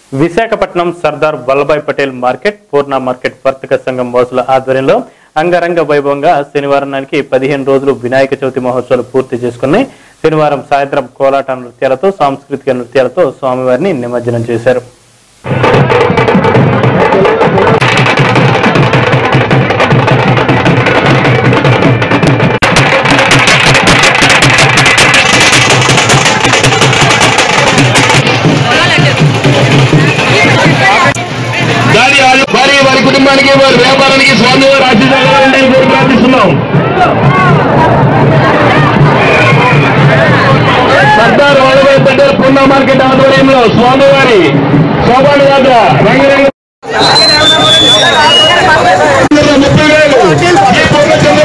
Visakhapatnam Sardar Vallabhbhai Patel market Purna market వర్తక సంఘం వాసుల ఆధ్వర్యంలో అంగరంగ వైభవంగా శనివారం నాటికి పదిహేను రోజులు వినాయక చవితి మహోత్సవాలు పూర్తి చేసుకుని శనివారం సాయంత్రం కోలాట నృత్యాలతో సాంస్కృతిక నృత్యాలతో స్వామివారిని నిమజ్జనం చేశారు దాని వాళ్ళు వారి వారి కుటుంబానికి వారి వ్యాపారానికి స్వామి వారి ఆశీర్వాదాలని కోరి ప్రార్థిస్తున్నాం సర్దార్ వల్లభాయ్ పటేల్ పూర్ణ మార్కెట్ ఆధ్వర్యంలో స్వామివారి శోభాను యాత్ర రంగరంగ ముప్పై వేలు ఈ పూర్ణచంద్ర